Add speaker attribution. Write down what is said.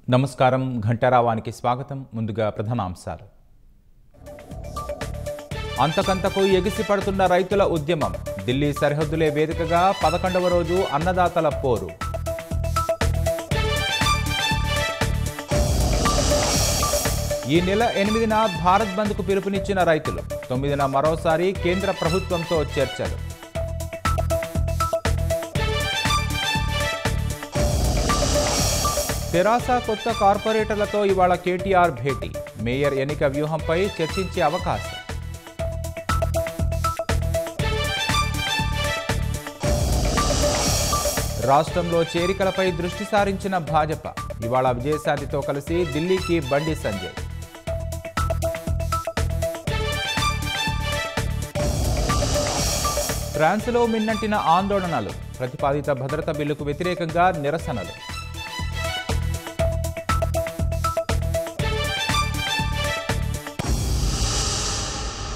Speaker 1: నమస్కారం ఘంటారావానికి స్వాగతం ముందుగా ప్రధానాంశాలు అంతకంతకు ఎగిసిపడుతున్న రైతుల ఉద్యమం ఢిల్లీ సరిహద్దులే వేదికగా పదకొండవ రోజు అన్నదాతల పోరు ఈ నెల ఎనిమిదిన భారత్ బంద్కు పిలుపునిచ్చిన రైతులు తొమ్మిదిన మరోసారి కేంద్ర ప్రభుత్వంతో చర్చలు తెరాస కొత్త కార్పొరేటర్లతో ఇవాళ కేటీఆర్ భేటీ మేయర్ ఎన్నిక వ్యూహంపై చర్చించే అవకాశం రాష్ట్రంలో చేరికలపై దృష్టి సారించిన భాజపా ఇవాళ విజయశాంతితో కలిసి ఢిల్లీకి బండి సంజయ్ ఫ్రాన్స్లో మిన్నంటిన ఆందోళనలు ప్రతిపాదిత భద్రత బిల్లుకు వ్యతిరేకంగా నిరసనలు